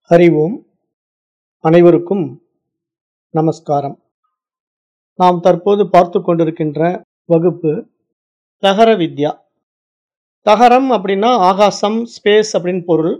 அறிவோம் அனைவருக்கும் நமஸ்காரம் நாம் தற்போது பார்த்து கொண்டிருக்கின்ற வகுப்பு தகர வித்யா தகரம் அப்படின்னா ஆகாசம் ஸ்பேஸ் அப்படின்னு பொருள்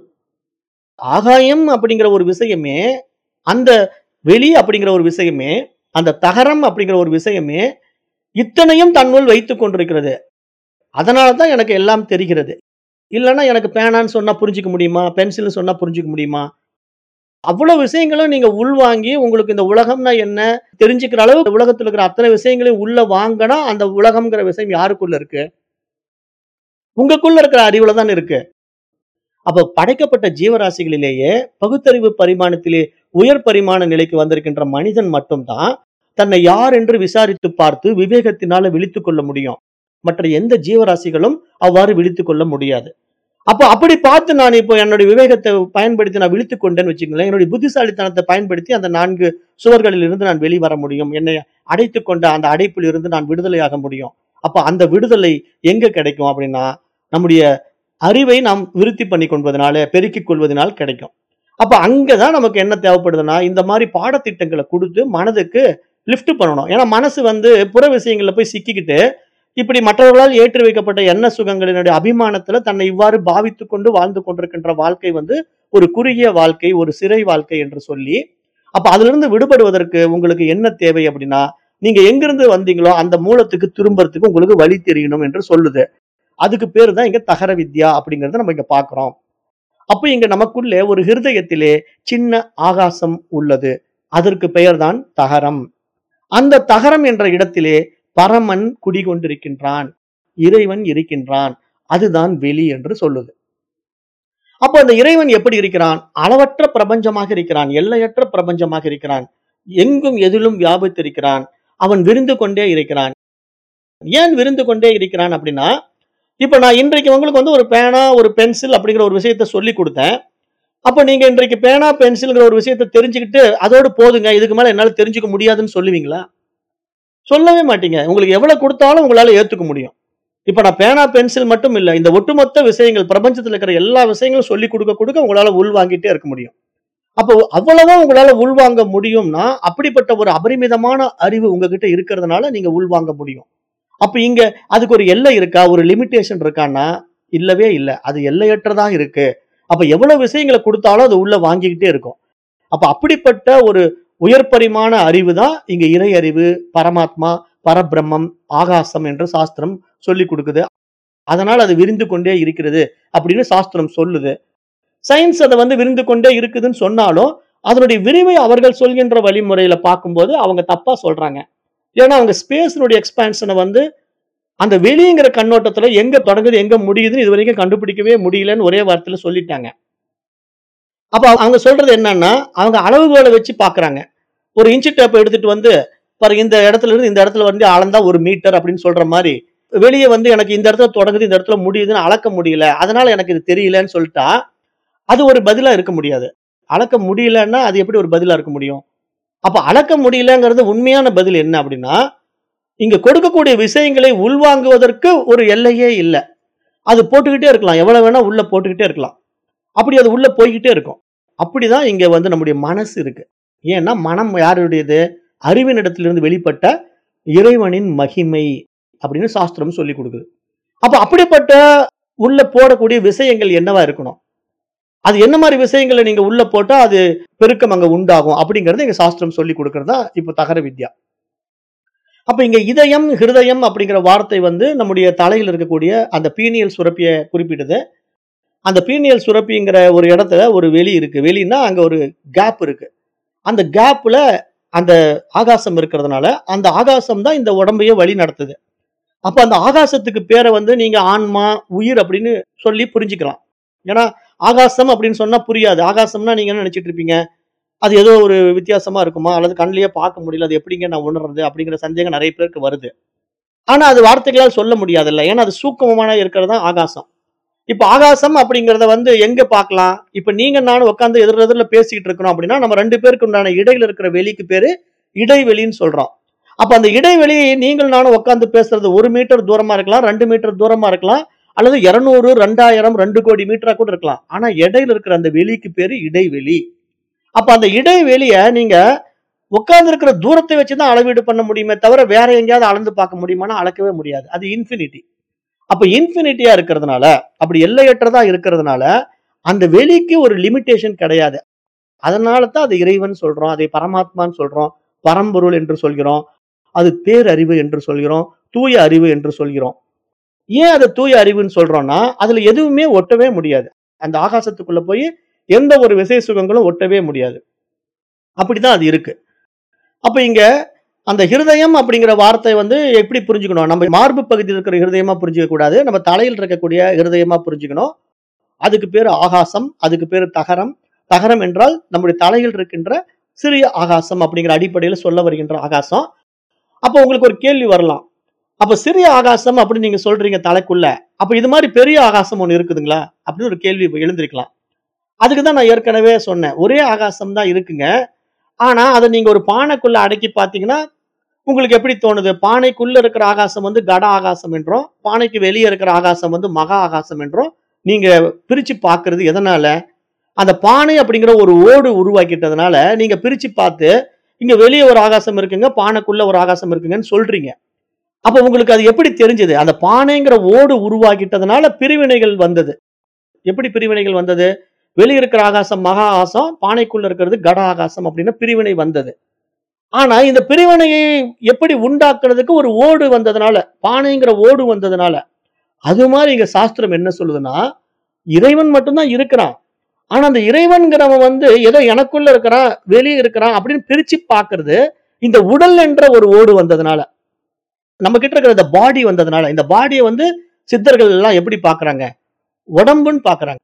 ஆகாயம் அப்படிங்கிற ஒரு விஷயமே அந்த வெளி அப்படிங்கிற ஒரு விஷயமே அந்த தகரம் அப்படிங்கிற ஒரு விஷயமே இத்தனையும் தன்னுள் வைத்துக் கொண்டிருக்கிறது அதனால தான் எனக்கு எல்லாம் தெரிகிறது இல்லைன்னா எனக்கு பேனான்னு சொன்னா புரிஞ்சுக்க முடியுமா பென்சில்னு சொன்னா புரிஞ்சுக்க முடியுமா அவ்வளவு விஷயங்களும் நீங்க உள்வாங்கி உங்களுக்கு இந்த உலகம்னா என்ன தெரிஞ்சுக்கிற அளவு உலகத்துல இருக்கிற அத்தனை விஷயங்களையும் உள்ள வாங்கினா அந்த உலகம்ங்கிற விஷயம் யாருக்குள்ள இருக்கு உங்களுக்குள்ள இருக்கிற அறிவுல தான் இருக்கு அப்ப படைக்கப்பட்ட ஜீவராசிகளிலேயே பகுத்தறிவு பரிமாணத்திலே உயர் பரிமாண நிலைக்கு வந்திருக்கின்ற மனிதன் மட்டும்தான் தன்னை யார் என்று விசாரித்து பார்த்து விவேகத்தினால விழித்துக் கொள்ள முடியும் மற்ற எந்த ஜீவராசிகளும் அவ்வாறு விழித்துக் கொள்ள முடியாது அப்போ அப்படி பார்த்து நான் இப்போ என்னுடைய விவேகத்தை பயன்படுத்தி நான் விழித்துக் கொண்டேன்னு வச்சுங்களேன் என்னுடைய புத்திசாலித்தனத்தை பயன்படுத்தி அந்த நான்கு சுவர்களில் இருந்து நான் வெளிவர முடியும் என்னை அடைத்துக் கொண்ட அந்த அடைப்பில் இருந்து நான் விடுதலையாக முடியும் அப்ப அந்த விடுதலை எங்க கிடைக்கும் அப்படின்னா நம்முடைய அறிவை நாம் விருத்தி பண்ணி கொள்வதனால பெருக்கிக் கொள்வதனால் கிடைக்கும் அப்ப அங்கதான் நமக்கு என்ன தேவைப்படுதுன்னா இந்த மாதிரி பாடத்திட்டங்களை கொடுத்து மனதுக்கு லிஃப்ட் பண்ணணும் ஏன்னா மனசு வந்து புற விஷயங்கள்ல போய் சிக்கிக்கிட்டு இப்படி மற்றவர்களால் ஏற்றி வைக்கப்பட்ட எண்ண சுகங்களினுடைய அபிமானத்துல தன்னை இவ்வாறு பாவித்து கொண்டு வாழ்ந்து கொண்டிருக்கின்ற வாழ்க்கை வந்து ஒரு குறுகிய வாழ்க்கை ஒரு சிறை வாழ்க்கை என்று சொல்லி அப்ப அதுல இருந்து விடுபடுவதற்கு உங்களுக்கு என்ன தேவை அப்படின்னா நீங்க எங்கிருந்து வந்தீங்களோ அந்த மூலத்துக்கு திரும்புறதுக்கு உங்களுக்கு வழி தெரியணும் என்று சொல்லுது அதுக்கு பேர் தான் இங்க தகர வித்யா அப்படிங்கறத நம்ம இங்க பாக்குறோம் அப்ப இங்க நமக்குள்ளே ஒரு ஹிருதயத்திலே சின்ன ஆகாசம் உள்ளது அதற்கு பெயர்தான் தகரம் அந்த தகரம் என்ற இடத்திலே பரமன் குடிகொண்டிருக்கின்றான் இறைவன் இருக்கின்றான் அதுதான் வெளி என்று சொல்லுது அப்போ அந்த இறைவன் எப்படி இருக்கிறான் அளவற்ற பிரபஞ்சமாக இருக்கிறான் எல்லையற்ற பிரபஞ்சமாக இருக்கிறான் எங்கும் எதிலும் வியாபித்திருக்கிறான் அவன் விருந்து கொண்டே இருக்கிறான் ஏன் விருந்து கொண்டே இருக்கிறான் அப்படின்னா இப்ப நான் இன்றைக்கு உங்களுக்கு வந்து ஒரு பேனா ஒரு பென்சில் அப்படிங்கிற ஒரு விஷயத்த சொல்லி கொடுத்தேன் அப்ப நீங்க இன்றைக்கு பேனா பென்சில்ங்கிற ஒரு விஷயத்த தெரிஞ்சுக்கிட்டு அதோடு போதுங்க இதுக்கு மேல என்னால தெரிஞ்சுக்க முடியாதுன்னு சொல்லுவீங்களா சொல்லவே மாட்டீங்க உங்களுக்கு எவ்வளவு கொடுத்தாலும் உங்களால ஏத்துக்க முடியும் இப்ப நான் பேனா பென்சில் மட்டும் இல்ல இந்த ஒட்டுமொத்த விஷயங்கள் பிரபஞ்சத்துல இருக்கிற எல்லா விஷயங்களும் சொல்லி கொடுக்க கொடுக்க உங்களால உள்வாங்கிட்டே இருக்க முடியும் அப்போ அவ்வளவா உங்களால உள்வாங்க முடியும்னா அப்படிப்பட்ட ஒரு அபரிமிதமான அறிவு உங்ககிட்ட இருக்கிறதுனால நீங்க உள்வாங்க முடியும் அப்ப இங்க அதுக்கு ஒரு எல்லை இருக்கா ஒரு லிமிட்டேஷன் இருக்கான்னா இல்லவே இல்லை அது எல்லையற்றதா இருக்கு அப்ப எவ்வளவு விஷயங்களை கொடுத்தாலும் அது உள்ள வாங்கிக்கிட்டே இருக்கும் அப்ப அப்படிப்பட்ட ஒரு உயர் பரிமாண அறிவு தான் இங்க இறை அறிவு பரமாத்மா பரபிரம்மம் ஆகாசம் என்று சாஸ்திரம் சொல்லி கொடுக்குது அதனால் அது விரிந்து கொண்டே இருக்கிறது அப்படின்னு சாஸ்திரம் சொல்லுது சயின்ஸ் அதை வந்து விரிந்து கொண்டே இருக்குதுன்னு சொன்னாலும் அதனுடைய விரிவை அவர்கள் சொல்கின்ற வழிமுறையில பார்க்கும்போது அவங்க தப்பா சொல்றாங்க ஏன்னா அவங்க ஸ்பேஸினுடைய எக்ஸ்பான்ஷனை வந்து அந்த வெளிங்கிற கண்ணோட்டத்துல எங்க தொடங்குது எங்க முடியுதுன்னு இது வரைக்கும் கண்டுபிடிக்கவே முடியலன்னு ஒரே வார்த்தையில சொல்லிட்டாங்க அப்ப அவங்க சொல்றது என்னன்னா அவங்க அளவுகோலை வச்சு பாக்குறாங்க ஒரு இன்ச்சு டேப் எடுத்துட்டு வந்து பாரு இந்த இடத்துல இருந்து இந்த இடத்துல வந்து அளந்தா ஒரு மீட்டர் அப்படின்னு சொல்ற மாதிரி வெளியே வந்து எனக்கு இந்த இடத்துல தொடங்குது இந்த இடத்துல முடியுதுன்னு அளக்க முடியல அதனால எனக்கு இது தெரியலன்னு சொல்லிட்டா அது ஒரு பதிலா இருக்க முடியாது அளக்க முடியலன்னா அது எப்படி ஒரு பதிலா இருக்க முடியும் அப்ப அளக்க முடியலங்கிறது உண்மையான பதில் என்ன அப்படின்னா இங்க கொடுக்கக்கூடிய விஷயங்களை உள்வாங்குவதற்கு ஒரு எல்லையே இல்லை அது போட்டுக்கிட்டே இருக்கலாம் எவ்வளவு வேணா உள்ள போட்டுக்கிட்டே இருக்கலாம் அப்படி அது உள்ள போய்கிட்டே இருக்கும் அப்படிதான் இங்க வந்து நம்முடைய மனசு இருக்கு ஏன்னா மனம் யாருடையது அறிவினிடத்திலிருந்து வெளிப்பட்ட இறைவனின் மகிமை அப்படின்னு சாஸ்திரம் சொல்லி கொடுக்குது அப்ப அப்படிப்பட்ட உள்ள போடக்கூடிய விஷயங்கள் என்னவா இருக்கணும் அது என்ன மாதிரி விஷயங்களை நீங்க உள்ள போட்டா அது பெருக்கம் அங்க உண்டாகும் அப்படிங்கறத எங்க சாஸ்திரம் சொல்லி கொடுக்கறதா இப்போ தகர வித்யா அப்ப இங்க இதயம் ஹிருதயம் அப்படிங்கிற வார்த்தை வந்து நம்முடைய தலையில் இருக்கக்கூடிய அந்த பீனியல் சுரப்பியை குறிப்பிடுது அந்த பீனியல் சுரப்பிங்கிற ஒரு இடத்துல ஒரு வெளி இருக்கு வெளின்னா அங்க ஒரு கேப் இருக்கு அந்த கேப்ல அந்த ஆகாசம் இருக்கிறதுனால அந்த ஆகாசம் தான் இந்த உடம்பையே வழி நடத்துது அப்ப அந்த ஆகாசத்துக்கு பேரை வந்து நீங்க ஆன்மா உயிர் அப்படின்னு சொல்லி புரிஞ்சுக்கலாம் ஏன்னா ஆகாசம் அப்படின்னு சொன்னா புரியாது ஆகாசம்னா நீங்க என்ன நினைச்சிட்டு இருப்பீங்க அது ஏதோ ஒரு வித்தியாசமா இருக்குமா அல்லது கண்ணிலேயே பார்க்க முடியல அது எப்படிங்க நான் உணர்றது அப்படிங்கிற சந்தேகம் நிறைய பேருக்கு வருது ஆனா அது வார்த்தைகளால் சொல்ல முடியாதுல்ல ஏன்னா அது சூக்கமமான இருக்கிறது தான் ஆகாசம் இப்ப ஆகாசம் அப்படிங்கறத வந்து எங்க பார்க்கலாம் இப்ப நீங்க நானும் உட்காந்து எதிர் எதிரில பேசிக்கிட்டு இருக்கிறோம் அப்படின்னா நம்ம ரெண்டு பேருக்கு உண்டான இடையில இருக்கிற வெளிக்கு பேரு இடைவெளின்னு சொல்றோம் அப்ப அந்த இடைவெளி நீங்கள் நானும் உட்காந்து பேசுறது ஒரு மீட்டர் தூரமா இருக்கலாம் ரெண்டு மீட்டர் தூரமா இருக்கலாம் அல்லது இருநூறு ரெண்டாயிரம் ரெண்டு கோடி மீட்டரா கூட இருக்கலாம் ஆனா இடையில இருக்கிற அந்த வெளிக்கு பேரு இடைவெளி அப்ப அந்த இடைவெளிய நீங்க உட்கார்ந்து இருக்கிற தூரத்தை வச்சுதான் அளவீடு பண்ண முடியுமே தவிர வேற எங்கேயாவது அளந்து பார்க்க முடியுமானா அளக்கவே முடியாது அது இன்ஃபினிட்டி அப்ப இன்ஃபினிட்டியா இருக்கிறதுனால அப்படி எல்லையற்றதா இருக்கிறதுனால அந்த வெளிக்கு ஒரு லிமிட்டேஷன் கிடையாது அதனால தான் அது இறைவன் சொல்றோம் அதை பரமாத்மான்னு சொல்றோம் பரம்பொருள் என்று சொல்கிறோம் அது பேரறிவு என்று சொல்கிறோம் தூய அறிவு என்று சொல்கிறோம் ஏன் அது தூய அறிவுன்னு சொல்றோம்னா அதுல எதுவுமே ஒட்டவே முடியாது அந்த ஆகாசத்துக்குள்ள போய் எந்த ஒரு விசை சுகங்களும் ஒட்டவே முடியாது அப்படிதான் அது இருக்கு அப்ப இங்க அந்த ஹிருதயம் அப்படிங்கிற வார்த்தை வந்து எப்படி புரிஞ்சுக்கணும் நம்ம மார்பு பகுதியில் இருக்கிற ஹிருதயமா புரிஞ்சுக்க கூடாது நம்ம தலையில் இருக்கக்கூடிய ஹிருதயமா புரிஞ்சுக்கணும் அதுக்கு பேரு ஆகாசம் அதுக்கு பேரு தகரம் தகரம் என்றால் நம்முடைய தலையில் இருக்கின்ற சிறிய ஆகாசம் அப்படிங்கிற அடிப்படையில் சொல்ல வருகின்ற ஆகாசம் அப்போ உங்களுக்கு ஒரு கேள்வி வரலாம் அப்ப சிறிய ஆகாசம் அப்படின்னு நீங்க சொல்றீங்க தலைக்குள்ள அப்ப இது மாதிரி பெரிய ஆகாசம் ஒண்ணு இருக்குதுங்களா அப்படின்னு ஒரு கேள்வி இப்ப எழுந்திருக்கலாம் அதுக்கு தான் நான் ஏற்கனவே சொன்னேன் ஒரே ஆகாசம் தான் இருக்குங்க ஆனா அதை நீங்க ஒரு பானைக்குள்ள அடக்கி பார்த்தீங்கன்னா உங்களுக்கு எப்படி தோணுது பானைக்குள்ள இருக்கிற ஆகாசம் வந்து கட ஆகாசம் என்றும் பானைக்கு வெளியே இருக்கிற ஆகாசம் வந்து மகா ஆகாசம் என்றும் நீங்க பிரிச்சு பார்க்கிறது எதனால அந்த பானை அப்படிங்கிற ஒரு ஓடு உருவாக்கிட்டதுனால நீங்க பிரிச்சு பார்த்து இங்க வெளியே ஒரு ஆகாசம் இருக்குங்க பானைக்குள்ள ஒரு ஆகாசம் இருக்குங்கன்னு சொல்றீங்க அப்ப உங்களுக்கு அது எப்படி தெரிஞ்சது அந்த பானைங்கிற ஓடு உருவாக்கிட்டதுனால பிரிவினைகள் வந்தது எப்படி பிரிவினைகள் வந்தது வெளியே இருக்கிற ஆகாசம் மகா ஆகாசம் பானைக்குள்ள இருக்கிறது கட ஆகாசம் அப்படின்னு பிரிவினை வந்தது ஆனா இந்த பிரிவினையை எப்படி உண்டாக்குறதுக்கு ஒரு ஓடு வந்ததுனால பானைங்கிற ஓடு வந்ததுனால அது மாதிரி இங்க சாஸ்திரம் என்ன சொல்லுதுன்னா இறைவன் மட்டும்தான் இருக்கிறான் ஆனா அந்த இறைவன்கிறவன் வந்து ஏதோ எனக்குள்ள இருக்கிறான் வெளியே இருக்கிறான் அப்படின்னு பிரிச்சு பார்க்கிறது இந்த உடல் என்ற ஒரு ஓடு வந்ததுனால நம்ம கிட்ட இருக்கிற இந்த பாடி வந்ததுனால இந்த பாடியை வந்து சித்தர்கள் எல்லாம் எப்படி பார்க்கறாங்க உடம்புன்னு பார்க்கறாங்க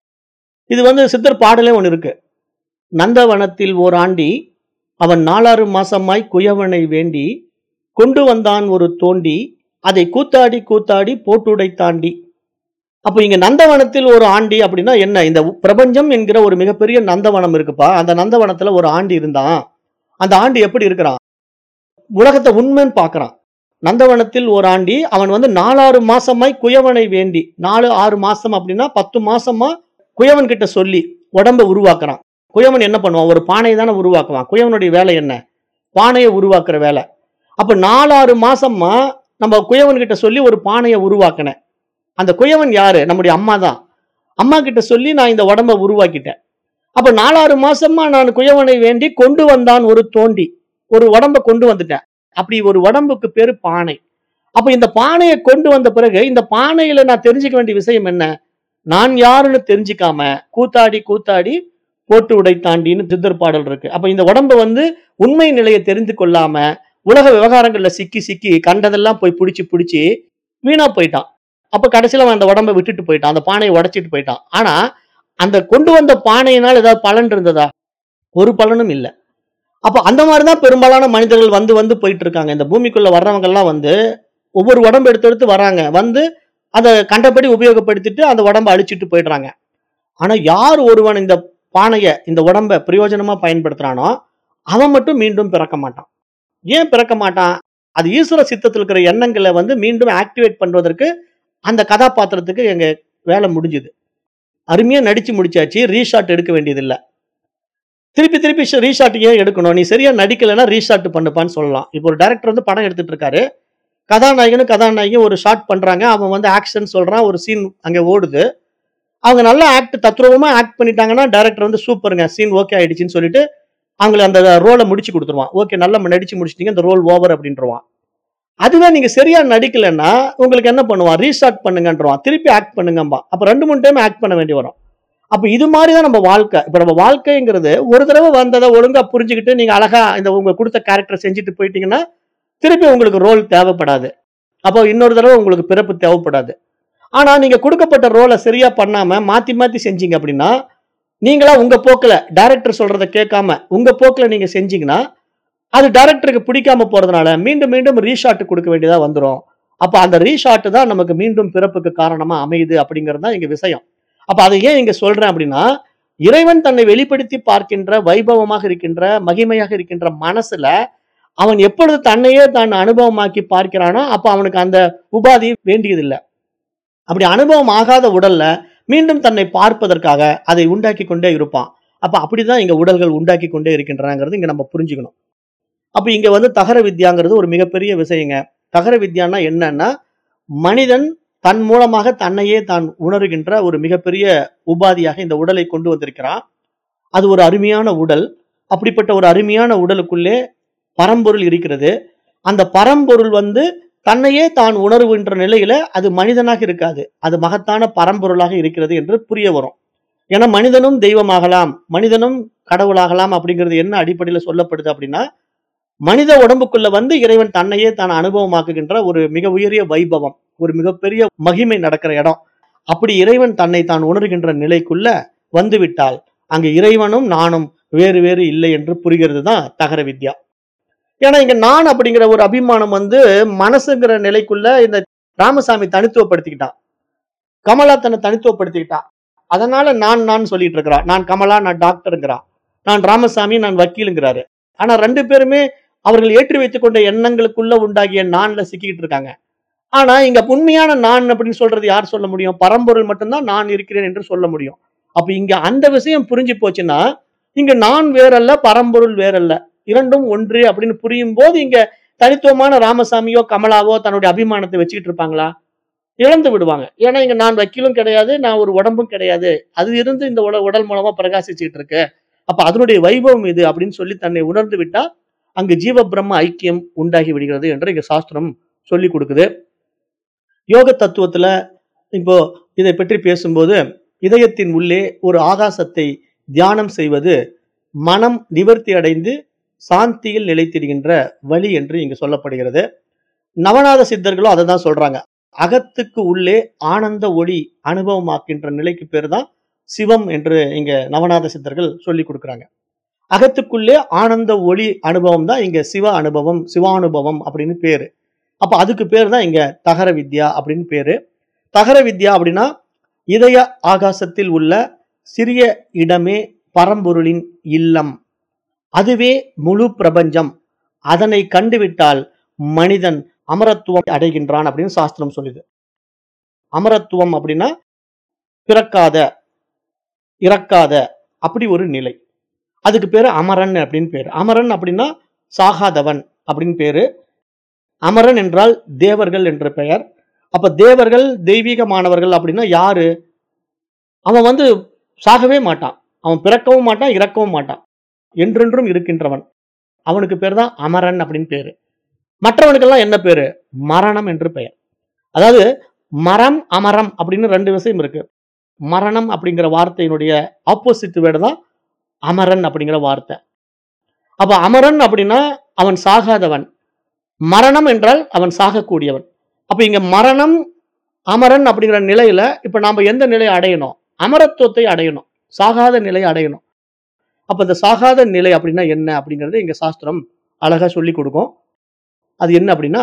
இது வந்து சித்தர் பாடலே ஒன்று இருக்கு நந்தவனத்தில் ஓர் ஆண்டி அவன் நாலாறு மாசமாய் குயவனை வேண்டி கொண்டு வந்தான் ஒரு தோண்டி அதை கூத்தாடி கூத்தாடி போட்டுடை தாண்டி அப்போ இங்க நந்தவனத்தில் ஒரு ஆண்டி அப்படின்னா என்ன இந்த பிரபஞ்சம் என்கிற ஒரு மிகப்பெரிய நந்தவனம் இருக்குப்பா அந்த நந்தவனத்துல ஒரு ஆண்டி இருந்தான் அந்த ஆண்டி எப்படி இருக்கிறான் உலகத்தை உண்மைன்னு பார்க்கறான் நந்தவனத்தில் ஒரு ஆண்டி அவன் வந்து நாலாறு மாசமாய் குயவனை வேண்டி நாலு ஆறு மாசம் அப்படின்னா பத்து மாசமா குயவன் கிட்ட சொல்லி உடம்ப உருவாக்குறான் குயவன் என்ன பண்ணுவான் ஒரு பானையை தானே உருவாக்குவான் குயவனுடைய வேலை என்ன பானையை உருவாக்குற வேலை அப்ப நாலாறு மாசமா நம்ம குயவன் கிட்ட சொல்லி ஒரு பானையை உருவாக்கினேன் அந்த குயவன் யாரு நம்முடைய அம்மா தான் அம்மா கிட்ட சொல்லி நான் இந்த உடம்ப உருவாக்கிட்டேன் அப்ப நாலாறு மாசமா நான் குயவனை வேண்டி கொண்டு வந்தான் ஒரு தோண்டி ஒரு உடம்ப கொண்டு வந்துட்டேன் அப்படி ஒரு உடம்புக்கு பேரு பானை அப்ப இந்த பானையை கொண்டு வந்த பிறகு இந்த பானையில நான் தெரிஞ்சுக்க வேண்டிய விஷயம் என்ன நான் யாருன்னு தெரிஞ்சுக்காம கூத்தாடி கூத்தாடி போட்டு உடைத்தாண்டின்னு சித்தர் பாடல் இருக்கு அப்ப இந்த உடம்ப வந்து உண்மை நிலையை தெரிந்து கொள்ளாம உலக விவகாரங்கள்ல சிக்கி சிக்கி கண்டதெல்லாம் போய் பிடிச்சி பிடிச்சி வீணா போயிட்டான் அப்ப கடைசியில அவன் அந்த உடம்ப விட்டுட்டு போயிட்டான் அந்த பானையை உடைச்சிட்டு போயிட்டான் ஆனா அந்த கொண்டு வந்த பானையினால் ஏதாவது பலன் இருந்ததா ஒரு பலனும் இல்லை அப்ப அந்த மாதிரிதான் பெரும்பாலான மனிதர்கள் வந்து வந்து போயிட்டு இருக்காங்க இந்த பூமிக்குள்ள வர்றவங்க எல்லாம் வந்து ஒவ்வொரு உடம்பு எடுத்து எடுத்து வராங்க வந்து அதை கண்டபடி உபயோகப்படுத்திட்டு அந்த உடம்ப அழிச்சிட்டு போயிடுறாங்க ஆனா யார் ஒருவன் இந்த பானைய இந்த உடம்ப பிரயோஜனமா பயன்படுத்துறானோ அவன் மட்டும் மீண்டும் பிறக்க மாட்டான் ஏன் பிறக்க மாட்டான் அது ஈஸ்வர சித்தத்தில் இருக்கிற எண்ணங்களை வந்து மீண்டும் ஆக்டிவேட் பண்றதற்கு அந்த கதாபாத்திரத்துக்கு எங்க வேலை முடிஞ்சுது அருமையா நடிச்சு முடிச்சாச்சு ரீஷாட் எடுக்க வேண்டியதில்லை திருப்பி திருப்பி ரீஷாட் ஏன் எடுக்கணும் நீ சரியா நடிக்கலைன்னா ரீஷாட் பண்ணுப்பான்னு சொல்லலாம் இப்போ ஒரு டைரக்டர் வந்து படம் எடுத்துட்டு இருக்காரு கதாநாயகனும் கதாநாயகியும் ஒரு ஷாட் பண்றாங்க அவன் வந்து ஆக்ஷன் சொல்றான் ஒரு சீன் அங்க ஓடுது அவங்க நல்லா ஆக்ட் தத்ரூபமா ஆக்ட் பண்ணிட்டாங்கன்னா டைரக்டர் வந்து சூப்பருங்க சீன் ஓகே ஆயிடுச்சுன்னு சொல்லிட்டு அவங்களுக்கு அந்த ரோலை முடிச்சு கொடுத்துருவான் ஓகே நல்லா நடிச்சு முடிச்சிட்டீங்க இந்த ரோல் ஓவர் அப்படின்றவான் அதுவே நீங்க சரியா நடிக்கலைன்னா உங்களுக்கு என்ன பண்ணுவான் ரீஸ்டார்ட் பண்ணுங்கன்றவான் திருப்பி ஆக்ட் பண்ணுங்கம்பா அப்ப ரெண்டு மூணு டைம் ஆக்ட் பண்ண வேண்டி வரும் அப்ப இது மாதிரி தான் நம்ம வாழ்க்கை இப்ப நம்ம வாழ்க்கைங்கிறது ஒரு தடவை வந்ததை ஒழுங்கா புரிஞ்சுக்கிட்டு நீங்க அழகா இந்த உங்க கொடுத்த கேரக்டர் செஞ்சுட்டு போயிட்டீங்கன்னா திருப்பி உங்களுக்கு ரோல் தேவைப்படாது அப்போ இன்னொரு தடவை உங்களுக்கு பிறப்பு தேவைப்படாது ஆனா நீங்க கொடுக்கப்பட்ட ரோலை சரியா பண்ணாம மாத்தி மாத்தி செஞ்சீங்க அப்படின்னா நீங்களா உங்க போக்குல டைரக்டர் சொல்றதை கேட்காம உங்க போக்குல நீங்க செஞ்சீங்கன்னா அது டைரக்டருக்கு பிடிக்காம போறதுனால மீண்டும் மீண்டும் ரீஷாட் கொடுக்க வேண்டியதா வந்துடும் அப்ப அந்த ரீஷாட் தான் நமக்கு மீண்டும் பிறப்புக்கு காரணமா அமையுது அப்படிங்கிறது தான் இங்க விஷயம் அப்ப அதை ஏன் இங்க சொல்றேன் அப்படின்னா இறைவன் தன்னை வெளிப்படுத்தி பார்க்கின்ற வைபவமாக இருக்கின்ற மகிமையாக இருக்கின்ற மனசுல அவன் எப்பொழுது தன்னையே தான் அனுபவமாக்கி பார்க்கிறானோ அப்ப அவனுக்கு அந்த உபாதி வேண்டியதில்லை அப்படி அனுபவம் ஆகாத உடல்ல மீண்டும் தன்னை பார்ப்பதற்காக அதை உண்டாக்கி கொண்டே இருப்பான் அப்ப அப்படிதான் இங்க உடல்கள் உண்டாக்கி கொண்டே இருக்கின்றனங்கிறது இங்க நம்ம புரிஞ்சுக்கணும் அப்ப இங்க வந்து தகர வித்யாங்கிறது ஒரு மிகப்பெரிய விஷயங்க தகர வித்யான்னா என்னன்னா மனிதன் தன் மூலமாக தன்னையே தான் உணர்கின்ற ஒரு மிகப்பெரிய உபாதியாக இந்த உடலை கொண்டு வந்திருக்கிறான் அது ஒரு அருமையான உடல் அப்படிப்பட்ட ஒரு அருமையான உடலுக்குள்ளே பரம்பொருள் இருக்கிறது அந்த பரம்பொருள் வந்து தன்னையே தான் உணர்வுன்ற நிலையில அது மனிதனாக இருக்காது அது மகத்தான பரம்பொருளாக இருக்கிறது என்று புரிய வரும் ஏன்னா மனிதனும் தெய்வமாகலாம் மனிதனும் கடவுளாகலாம் அப்படிங்கிறது என்ன அடிப்படையில சொல்லப்படுது அப்படின்னா மனித உடம்புக்குள்ள வந்து இறைவன் தன்னையே தான் அனுபவமாக்குகின்ற ஒரு மிக உயரிய வைபவம் ஒரு மிகப்பெரிய மகிமை நடக்கிற இடம் அப்படி இறைவன் தன்னை தான் உணர்கின்ற நிலைக்குள்ள வந்துவிட்டால் அங்க இறைவனும் நானும் வேறு வேறு இல்லை என்று புரிகிறது தான் தகர வித்யா ஏன்னா இங்க நான் அப்படிங்கிற ஒரு அபிமானம் வந்து மனசுங்கிற நிலைக்குள்ள இந்த ராமசாமி தனித்துவப்படுத்திக்கிட்டான் கமலா தன்னை தனித்துவப்படுத்திக்கிட்டான் அதனால நான் நான் சொல்லிட்டு இருக்கிறான் நான் கமலா நான் டாக்டருங்கிறான் நான் ராமசாமி நான் வக்கீலுங்கிறாரு ஆனா ரெண்டு பேருமே அவர்கள் ஏற்றி வைத்துக் கொண்ட எண்ணங்களுக்குள்ள உண்டாகிய நான்ல சிக்கிக்கிட்டு இருக்காங்க ஆனா இங்க உண்மையான நான் அப்படின்னு சொல்றது யார் சொல்ல முடியும் பரம்பொருள் மட்டும்தான் நான் இருக்கிறேன் என்று சொல்ல முடியும் அப்ப இங்க அந்த விஷயம் புரிஞ்சு போச்சுன்னா இங்க நான் வேறல்ல பரம்பொருள் வேறல்ல இரண்டும் ஒன்று அப்படின்னு புரியும் போது இங்க தனித்துவமான ராமசாமியோ கமலாவோ தன்னுடைய அபிமானத்தை வச்சுக்கிட்டு இருப்பாங்களா இழந்து விடுவாங்க ஏன்னா இங்க நான் வக்கீலும் கிடையாது நான் ஒரு உடம்பும் கிடையாது அது இருந்து இந்த உட உடல் மூலமா பிரகாசிச்சுட்டு இருக்கு அப்ப அதனுடைய வைபவம் இது அப்படின்னு சொல்லி தன்னை உணர்ந்து விட்டா அங்கு ஜீவ பிரம்ம ஐக்கியம் உண்டாகி விடுகிறது என்று இங்க சாஸ்திரம் சொல்லி கொடுக்குது யோக தத்துவத்துல இப்போ இதை பற்றி பேசும்போது இதயத்தின் உள்ளே ஒரு ஆகாசத்தை தியானம் செய்வது மனம் நிவர்த்தி அடைந்து சாந்தியில் நிலைத்திடுகின்ற வழி என்று இங்கு சொல்லப்படுகிறது நவநாத சித்தர்களும் அதை தான் சொல்றாங்க அகத்துக்கு உள்ளே ஆனந்த ஒளி அனுபவமாக்கின்ற நிலைக்கு பேர் தான் சிவம் என்று இங்க நவநாத சித்தர்கள் சொல்லி கொடுக்குறாங்க அகத்துக்குள்ளே ஆனந்த ஒளி அனுபவம் தான் இங்க சிவ அனுபவம் சிவானுபவம் அப்படின்னு பேரு அப்ப அதுக்கு பேர் தான் இங்க தகர வித்யா அப்படின்னு பேரு தகர வித்யா அப்படின்னா இதய ஆகாசத்தில் உள்ள சிறிய இடமே பரம்பொருளின் இல்லம் அதுவே முழு பிரபஞ்சம் அதனை கண்டுவிட்டால் மனிதன் அமரத்துவம் அடைகின்றான் அப்படின்னு சாஸ்திரம் சொல்லுது அமரத்துவம் அப்படின்னா பிறக்காத இறக்காத அப்படி ஒரு நிலை அதுக்கு பேரு அமரன் அப்படின்னு பேரு அமரன் அப்படின்னா சாகாதவன் அப்படின்னு பேரு அமரன் என்றால் தேவர்கள் என்ற பெயர் அப்ப தேவர்கள் தெய்வீகமானவர்கள் அப்படின்னா யாரு அவன் வந்து சாகவே மாட்டான் அவன் பிறக்கவும் மாட்டான் இறக்கவும் மாட்டான் என்றென்றும் இருக்கின்றவன் அவனுக்கு பேர் தான் அமரன் அப்படின்னு பேரு மற்றவனுக்கெல்லாம் என்ன பேரு மரணம் என்று பெயர் அதாவது மரம் அமரம் அப்படின்னு ரெண்டு விஷயம் இருக்கு மரணம் அப்படிங்கிற வார்த்தையினுடைய ஆப்போசிட் வேர்டு தான் அமரன் அப்படிங்கிற வார்த்தை அப்ப அமரன் அப்படின்னா அவன் சாகாதவன் மரணம் என்றால் அவன் சாகக்கூடியவன் அப்ப இங்க மரணம் அமரன் அப்படிங்கிற நிலையில இப்ப நாம எந்த நிலையை அடையணும் அமரத்துவத்தை அடையணும் சாகாத நிலையை அடையணும் அப்ப இந்த சாகாத நிலை அப்படின்னா என்ன அப்படிங்கறது இங்க சாஸ்திரம் அழகா சொல்லி கொடுக்கும் அது என்ன அப்படின்னா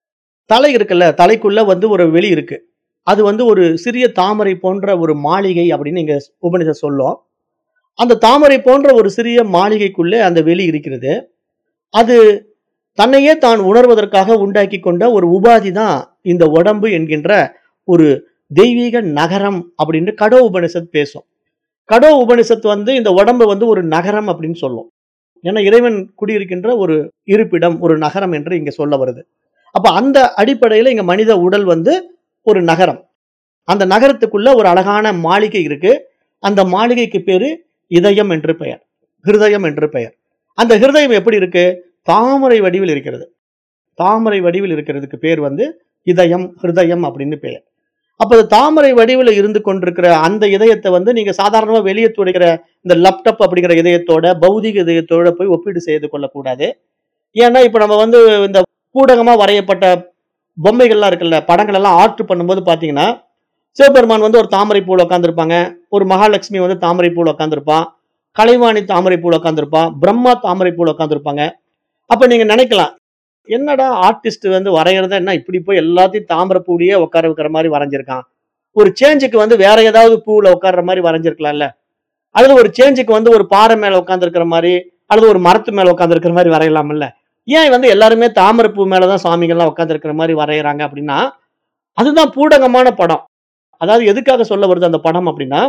தலை இருக்குல்ல தலைக்குள்ள வந்து ஒரு வெளி இருக்கு அது வந்து ஒரு சிறிய தாமரை போன்ற ஒரு மாளிகை அப்படின்னு இங்க உபனிஷ சொல்லும் அந்த தாமரை போன்ற ஒரு சிறிய மாளிகைக்குள்ளே அந்த வெளி இருக்கிறது அது தன்னையே தான் உணர்வதற்காக உண்டாக்கி கொண்ட ஒரு உபாதி தான் இந்த உடம்பு என்கின்ற ஒரு தெய்வீக நகரம் அப்படின்னு கடோ உபனிஷத் பேசும் கடோ உபனிஷத் வந்து இந்த உடம்பு வந்து ஒரு நகரம் அப்படின்னு சொல்லும் ஏன்னா இறைவன் குடியிருக்கின்ற ஒரு இருப்பிடம் ஒரு நகரம் என்று இங்க சொல்ல வருது அப்ப அந்த அடிப்படையில இங்க மனித உடல் வந்து ஒரு நகரம் அந்த நகரத்துக்குள்ள ஒரு அழகான மாளிகை இருக்கு அந்த மாளிகைக்கு பேரு இதயம் என்று பெயர் ஹிருதயம் என்று பெயர் அந்த ஹிருதயம் எப்படி இருக்கு தாமரை வடிவில் இருக்கிறது தாமரை வடிவில் இருக்கிறதுக்கு பேர் வந்து இதயம் ஹிருதயம் அப்படின்னு பெயர் அப்ப அது தாமரை வடிவில் இருந்து கொண்டிருக்கிற அந்த இதயத்தை வந்து நீங்க சாதாரணமா வெளியே துடைக்கிற இந்த லேப்டாப் அப்படிங்கிற இதயத்தோட பௌதிக இதயத்தோட போய் ஒப்பீடு செய்து கொள்ளக்கூடாது ஏன்னா இப்ப நம்ம வந்து இந்த பூடகமா வரையப்பட்ட பொம்மைகள்லாம் இருக்குல்ல படங்கள் எல்லாம் ஆர்ட் பண்ணும்போது பாத்தீங்கன்னா சிவபெருமான் வந்து ஒரு தாமரை பூவில் உட்காந்துருப்பாங்க ஒரு மகாலட்சுமி வந்து தாமரை பூவில் உட்காந்துருப்பான் கலைவாணி தாமரை பூவில் உட்காந்துருப்பான் பிரம்மா தாமரை பூவில் உட்காந்துருப்பாங்க அப்ப நீங்க நினைக்கலாம் என்னடா ஆர்டிஸ்ட் வந்து வரைகிறத என்ன இப்படி போய் எல்லாத்தையும் தாமரை பூவிலேயே உட்கார வைக்கிற மாதிரி வரைஞ்சிருக்கான் ஒரு சேஞ்சுக்கு வந்து வேற ஏதாவது பூவில் உட்கார்ற மாதிரி வரைஞ்சிருக்கலாம்ல அல்லது ஒரு சேஞ்சுக்கு வந்து ஒரு பாறை மேல உட்காந்துருக்கிற மாதிரி அல்லது ஒரு மரத்து மேல உட்காந்துருக்கிற மாதிரி வரையலாம்ல ஏன் வந்து எல்லாருமே தாமரை பூ மேலதான் சாமிகள்லாம் உட்காந்துருக்கிற மாதிரி வரைகிறாங்க அப்படின்னா அதுதான் பூடகமான படம் அதாவது எதுக்காக சொல்ல வருது அந்த படம் அப்படின்னா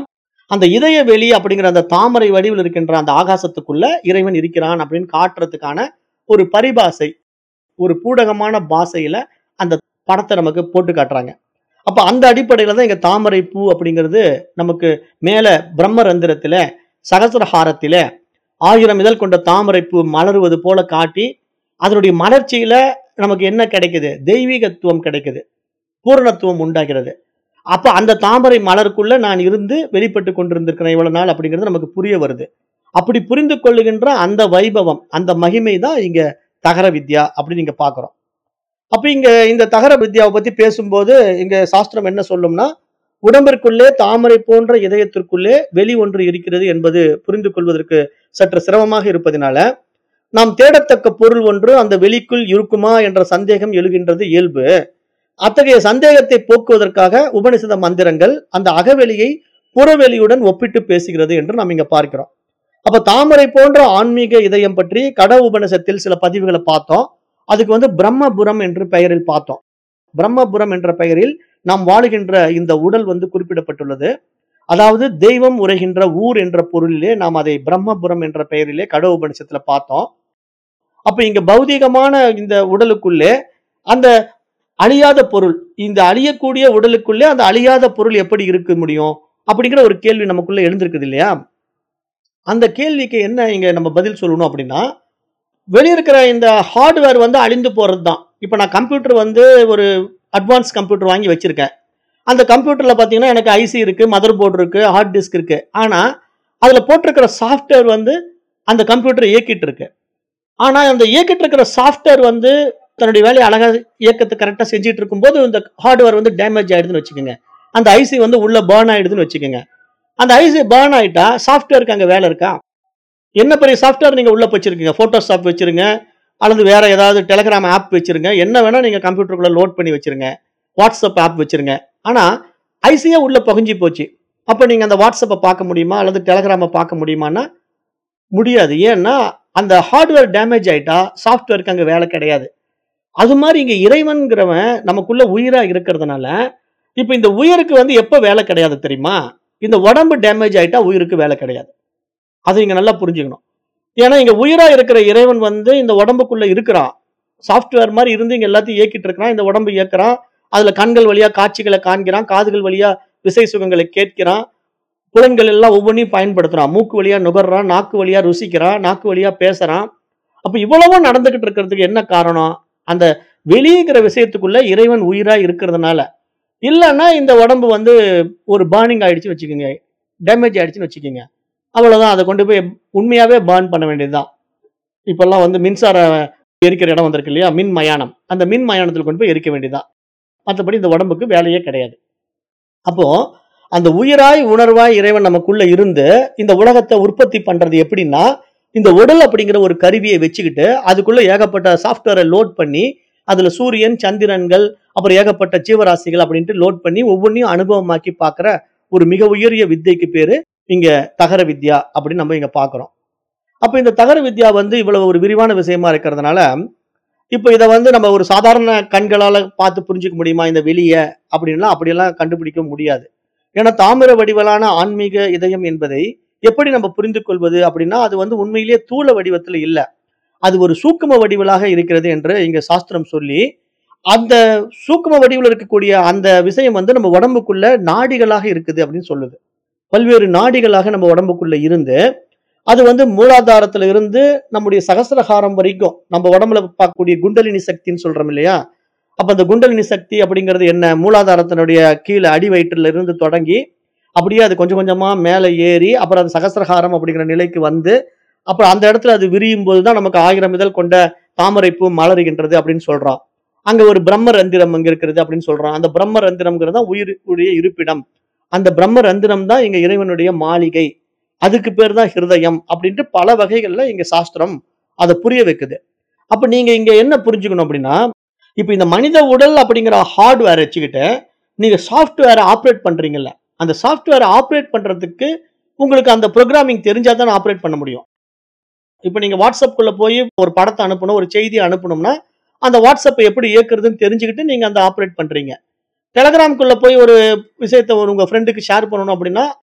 அந்த இதய வெளி அப்படிங்கிற அந்த தாமரை வடிவில் இருக்கின்ற அந்த ஆகாசத்துக்குள்ள இறைவன் இருக்கிறான் அப்படின்னு காட்டுறதுக்கான ஒரு பரிபாசை ஒரு பூடகமான பாஷையில அந்த படத்தை நமக்கு போட்டு காட்டுறாங்க அப்ப அந்த அடிப்படையில தான் இங்க தாமரை பூ அப்படிங்கிறது நமக்கு மேல பிரம்மரந்திரத்தில சகசிரஹாரத்தில ஆயிரம் இதழ் கொண்ட தாமரை பூ மலருவது போல காட்டி அதனுடைய மலர்ச்சியில நமக்கு என்ன கிடைக்குது தெய்வீகத்துவம் கிடைக்குது பூரணத்துவம் உண்டாகிறது அப்ப அந்த தாமரை மலருக்குள்ள நான் இருந்து வெளிப்பட்டு கொண்டிருந்திருக்கிறேன் இவ்வளவு நாள் அப்படிங்கிறது நமக்கு புரிய வருது அப்படி புரிந்து கொள்ளுகின்ற அந்த வைபவம் அந்த மகிமை தான் இங்க தகர வித்யா அப்படின்னு நீங்க பாக்குறோம் அப்ப இங்க இந்த தகர வித்யாவை பத்தி பேசும்போது இங்க சாஸ்திரம் என்ன சொல்லும்னா உடம்பிற்குள்ளே தாமரை போன்ற இதயத்திற்குள்ளே வெளி ஒன்று இருக்கிறது என்பது புரிந்து கொள்வதற்கு சற்று சிரமமாக இருப்பதினால நாம் தேடத்தக்க பொருள் ஒன்று அந்த வெளிக்குள் இருக்குமா என்ற சந்தேகம் எழுகின்றது இயல்பு அத்தகைய சந்தேகத்தை போக்குவதற்காக உபனிஷத மந்திரங்கள் அந்த அகவெளியை புறவெளியுடன் ஒப்பிட்டு பேசுகிறது என்று நாம் இங்க பார்க்கிறோம் அப்ப தாமரை போன்ற ஆன்மீக இதயம் பற்றி கட உபனிஷத்தில் சில பதிவுகளை பார்த்தோம் அதுக்கு வந்து பிரம்மபுரம் என்று பெயரில் பார்த்தோம் பிரம்மபுரம் என்ற பெயரில் நாம் வாழுகின்ற இந்த உடல் வந்து குறிப்பிடப்பட்டுள்ளது அதாவது தெய்வம் உரைகின்ற ஊர் என்ற பொருளிலே நாம் அதை பிரம்மபுரம் என்ற பெயரிலே கட உபனிஷத்துல பார்த்தோம் அப்ப இங்க பௌதீகமான இந்த உடலுக்குள்ளே அந்த அழியாத பொருள் இந்த அழியக்கூடிய உடலுக்குள்ளே அந்த அழியாத பொருள் எப்படி இருக்க முடியும் அப்படிங்கிற ஒரு கேள்வி நமக்குள்ள எழுந்திருக்குது இல்லையா அந்த கேள்விக்கு என்ன இங்க நம்ம பதில் சொல்லணும் அப்படின்னா வெளியிருக்கிற இந்த ஹார்ட்வேர் வந்து அழிந்து போறது தான் இப்போ நான் கம்ப்யூட்டர் வந்து ஒரு அட்வான்ஸ் கம்ப்யூட்டர் வாங்கி வச்சிருக்கேன் அந்த கம்ப்யூட்டர்ல பாத்தீங்கன்னா எனக்கு ஐசி இருக்கு மதர் போர்டு இருக்கு ஹார்ட் டிஸ்க் இருக்கு ஆனா அதுல போட்டிருக்கிற சாஃப்ட்வேர் வந்து அந்த கம்ப்யூட்டர் இயக்கிட்டு இருக்கு ஆனா அந்த இயக்கிட்டு இருக்கிற சாஃப்ட்வேர் வந்து தன்னுடைய வேலையை அழகா இயக்கத்தை கரெக்டா செஞ்சுட்டு இருக்கும்போது இந்த ஹார்ட்வேர் வந்து டேமேஜ் ஆயிடுதுன்னு வச்சுக்கோங்க அந்த ஐசி வந்து உள்ள பேர்ன் ஆயிடுதுன்னு வச்சுக்கோங்க அந்த ஐசி பேர்ன் ஆயிட்டா சாஃப்ட்வேருக்கு அங்க வேலை இருக்கா என்ன பெரிய சாஃப்ட்வேர் நீங்க உள்ள வச்சிருக்கீங்க போட்டோஷாப் வச்சிருங்க அல்லது வேற ஏதாவது டெலிகிராம் ஆப் வச்சிருங்க என்ன வேணா நீங்க கம்ப்யூட்டருக்குள்ள லோட் பண்ணி வச்சிருங்க வாட்ஸ்அப் ஆப் வச்சிருங்க ஆனா ஐசியே உள்ள புகஞ்சு போச்சு அப்ப நீங்க அந்த வாட்ஸ்அப்பை பார்க்க முடியுமா அல்லது டெலிகிராமை பார்க்க முடியுமான்னா முடியாது ஏன்னா அந்த ஹார்ட்வேர் டேமேஜ் ஆயிட்டா சாஃப்ட்வேருக்கு அங்க வேலை கிடையாது அது மாதிரி இங்க இறைவன்கிறவன் நமக்குள்ள உயிரா இருக்கிறதுனால இப்ப இந்த உயிருக்கு வந்து எப்ப வேலை கிடையாது தெரியுமா இந்த உடம்பு டேமேஜ் ஆயிட்டா உயிருக்கு வேலை கிடையாது அதை இங்க நல்லா புரிஞ்சுக்கணும் ஏன்னா இங்க உயிரா இருக்கிற இறைவன் வந்து இந்த உடம்புக்குள்ள இருக்கிறான் சாஃப்ட்வேர் மாதிரி இருந்து இங்க எல்லாத்தையும் இயக்கிட்டு இருக்கிறான் இந்த உடம்பு இயக்குறான் அதுல கண்கள் வழியா காட்சிகளை காண்கிறான் காதுகள் வழியா விசை சுகங்களை கேட்கிறான் புலன்கள் எல்லாம் ஒவ்வொன்றையும் பயன்படுத்துறான் மூக்கு வழியா நுகர்றான் நாக்கு வழியா ருசிக்கிறான் நாக்கு வழியா பேசுறான் அப்ப இவ்வளவும் நடந்துகிட்டு இருக்கிறதுக்கு என்ன காரணம் அந்த வெளியேங்கிற விஷயத்துக்குள்ள இறைவன் உயிரா இருக்கிறதுனால இல்லைன்னா இந்த உடம்பு வந்து ஒரு பார்னிங் ஆயிடுச்சு வச்சுக்கோங்க டேமேஜ் ஆயிடுச்சுன்னு வச்சுக்கோங்க அவ்வளவுதான் அதை கொண்டு போய் உண்மையாவே பார்ன் பண்ண வேண்டியதுதான் இப்பெல்லாம் வந்து மின்சார எரிக்கிற இடம் வந்திருக்கு இல்லையா மின் மயானம் அந்த மின் மயானத்தில் கொண்டு போய் எரிக்க வேண்டியதுதான் மற்றபடி இந்த உடம்புக்கு வேலையே கிடையாது அப்போ அந்த உயிராய் உணர்வாய் இறைவன் நமக்குள்ள இருந்து இந்த உலகத்தை உற்பத்தி பண்றது எப்படின்னா இந்த உடல் அப்படிங்கிற ஒரு கருவியை வச்சுக்கிட்டு அதுக்குள்ள ஏகப்பட்ட சாஃப்ட்வேரை லோட் பண்ணி அதுல சூரியன் சந்திரன்கள் அப்புறம் ஏகப்பட்ட ஜீவராசிகள் அப்படின்ட்டு லோட் பண்ணி ஒவ்வொன்றையும் அனுபவமாக்கி பார்க்குற ஒரு மிக உயரிய வித்தைக்கு பேரு இங்க தகர வித்யா அப்படின்னு நம்ம இங்க பார்க்கிறோம் அப்ப இந்த தகர வித்யா வந்து இவ்வளவு ஒரு விரிவான விஷயமா இருக்கிறதுனால இப்போ இதை வந்து நம்ம ஒரு சாதாரண கண்களால பார்த்து புரிஞ்சுக்க முடியுமா இந்த வெளிய அப்படின்லாம் அப்படியெல்லாம் கண்டுபிடிக்க முடியாது ஏன்னா தாமிர வடிவலான ஆன்மீக இதயம் என்பதை எப்படி நம்ம புரிந்து கொள்வது அப்படின்னா அது வந்து உண்மையிலேயே தூள வடிவத்துல இல்ல அது ஒரு சூக்கும வடிவலாக இருக்கிறது என்று இங்க சாஸ்திரம் சொல்லி அந்த சூக்கும வடிவில் இருக்கக்கூடிய அந்த விஷயம் வந்து நம்ம உடம்புக்குள்ள நாடிகளாக இருக்குது அப்படின்னு சொல்லுது பல்வேறு நாடிகளாக நம்ம உடம்புக்குள்ள இருந்து அது வந்து மூலாதாரத்துல இருந்து நம்முடைய சகசிரகாரம் வரைக்கும் நம்ம உடம்புல பார்க்கக்கூடிய குண்டலினி சக்தின்னு சொல்றோம் இல்லையா அப்ப அந்த குண்டலினி சக்தி அப்படிங்கிறது என்ன மூலாதாரத்தினுடைய கீழே அடி வயிற்றுல இருந்து தொடங்கி அப்படியே அது கொஞ்சம் கொஞ்சமா மேலே ஏறி அப்புறம் அது சகசிரகாரம் அப்படிங்கிற நிலைக்கு வந்து அப்புறம் அந்த இடத்துல அது விரியும் போதுதான் நமக்கு ஆயிரம் இதழ் கொண்ட தாமரைப்பூ மலருகின்றது அப்படின்னு சொல்றோம் அங்க ஒரு பிரம்ம ரந்திரம் அங்க இருக்கிறது அப்படின்னு சொல்றோம் அந்த பிரம்ம ரந்திரம்ங்கிறது தான் உயிர் உடைய இருப்பிடம் அந்த பிரம்ம ரந்திரம் தான் இங்க இறைவனுடைய மாளிகை அதுக்கு பேர் தான் ஹிருதயம் அப்படின்ட்டு பல வகைகள்ல இங்க சாஸ்திரம் அதை புரிய வைக்குது அப்ப நீங்க இங்க என்ன புரிஞ்சுக்கணும் அப்படின்னா இப்ப இந்த மனித உடல் அப்படிங்கிற ஹார்ட்வேர் வச்சுக்கிட்டு நீங்க சாஃப்ட்வேரை ஆப்ரேட் பண்றீங்கல்ல அந்த சாஃப்ட்வேரை ஆப்ரேட் பண்றதுக்கு உங்களுக்கு அந்த ப்ரோக்ராமிங் தெரிஞ்சா தான் ஆப்ரேட் பண்ண முடியும் இப்போ நீங்க வாட்ஸ்அப்குள்ள போய் ஒரு படத்தை அனுப்பணும் ஒரு செய்தியை அனுப்பணும்னா அந்த வாட்ஸ்அப்பை எப்படி இயக்குறதுன்னு தெரிஞ்சுக்கிட்டு நீங்க அந்த ஆப்ரேட் பண்றீங்க டெலகிராம்குள்ள போய் ஒரு விஷயத்த ஒரு உங்க ஃப்ரெண்டுக்கு ஷேர் பண்ணணும் அப்படின்னா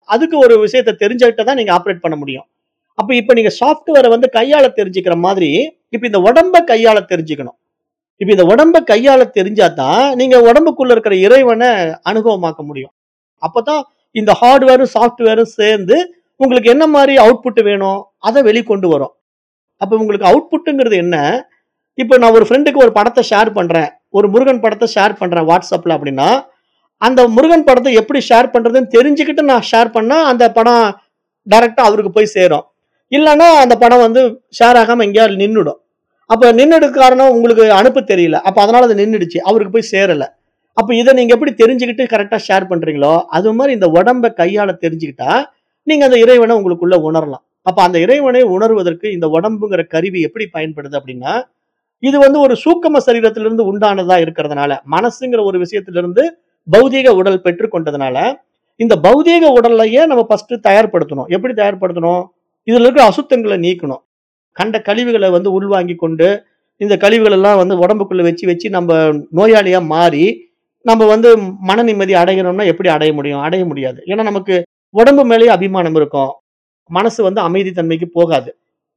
அதுக்கு ஒரு விஷயத்த தெரிஞ்சுக்கிட்ட தான் நீங்க ஆப்ரேட் பண்ண முடியும் அப்ப இப்ப நீங்க சாஃப்ட்வேரை வந்து கையாள தெரிஞ்சுக்கிற மாதிரி இப்ப இந்த உடம்ப கையாள தெரிஞ்சுக்கணும் இப்ப இந்த உடம்ப கையாள தெரிஞ்சா தான் நீங்க உடம்புக்குள்ள இருக்கிற இறைவனை அனுபவமாக்க முடியும் அப்பதான் இந்த ஹார்ட்வேரும் சாஃப்ட்வேரும் சேர்ந்து உங்களுக்கு என்ன மாதிரி அவுட்புட் வேணும் அதை வெளிக்கொண்டு வரும் அப்ப உங்களுக்கு அவுட்புட்டுங்கிறது என்ன இப்போ நான் ஒரு ஃப்ரெண்டுக்கு ஒரு படத்தை ஷேர் பண்றேன் ஒரு முருகன் படத்தை ஷேர் பண்றேன் வாட்ஸ்அப்ல அப்படின்னா அந்த முருகன் படத்தை எப்படி ஷேர் பண்றதுன்னு தெரிஞ்சுக்கிட்டு நான் ஷேர் பண்ணா அந்த படம் டைரக்டா அவருக்கு போய் சேரும் இல்லைன்னா அந்த படம் வந்து ஷேர் ஆகாம எங்கேயாவது நின்றுடும் அப்ப நின்னுடுக்கு காரணம் உங்களுக்கு அனுப்ப தெரியல அப்ப அதனால அது நின்றுடுச்சு அவருக்கு போய் சேரல அப்ப இதை நீங்க எப்படி தெரிஞ்சுக்கிட்டு கரெக்டா ஷேர் பண்றீங்களோ அது மாதிரி இந்த உடம்ப கையாள தெரிஞ்சுக்கிட்டா நீங்க அந்த இறைவனை உங்களுக்குள்ள உணரலாம் அப்ப அந்த இறைவனை உணர்வதற்கு இந்த உடம்புங்கிற கருவி எப்படி பயன்படுது அப்படின்னா இது வந்து ஒரு சூக்கம சரீரத்திலிருந்து உண்டானதா இருக்கிறதுனால மனசுங்கிற ஒரு விஷயத்திலிருந்து பௌதீக உடல் பெற்றுக்கொண்டதுனால இந்த பௌதீக உடல்லையே நம்ம ஃபர்ஸ்ட் தயார்படுத்தணும் எப்படி தயார்படுத்தணும் இதுல இருக்கிற அசுத்தங்களை நீக்கணும் கண்ட கழிவுகளை வந்து உள்வாங்கி கொண்டு இந்த கழிவுகள் எல்லாம் வந்து உடம்புக்குள்ள வச்சு வச்சு நம்ம நோயாளியா மாறி நம்ம வந்து மன நிம்மதி அடையணும்னா எப்படி அடைய முடியும் அடைய முடியாது ஏன்னா நமக்கு உடம்பு மேலேயே அபிமானம் இருக்கும் மனசு வந்து அமைதி தன்மைக்கு போகாது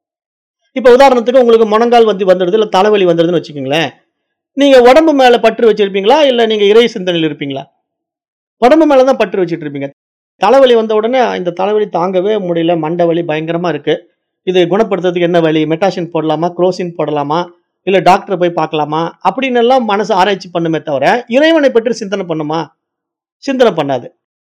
இப்ப உதாரணத்துக்கு உங்களுக்கு முழங்கால் வந்து வந்துடுது இல்ல தலைவலி வந்துடுதுன்னு வச்சுக்கோங்களேன் நீங்க உடம்பு மேல பற்று வச்சிருப்பீங்களா இல்ல நீங்க இறை சிந்தனையில் இருப்பீங்களா உடம்பு மேலதான் பற்று வச்சுட்டு இருப்பீங்க தலைவலி வந்த உடனே இந்த தலைவலி தாங்கவே முடியல மண்டை வலி பயங்கரமா இருக்கு இது குணப்படுத்துறதுக்கு என்ன வழி மெட்டாசின் போடலாமா குரோசின் போடலாமா இல்ல டாக்டரை போய் பார்க்கலாமா அப்படின்னு எல்லாம் மனசு ஆராய்ச்சி பண்ணுமே தவிர இறைவனை பற்றி சிந்தனை பண்ணுமா சிந்தனை பண்ணாது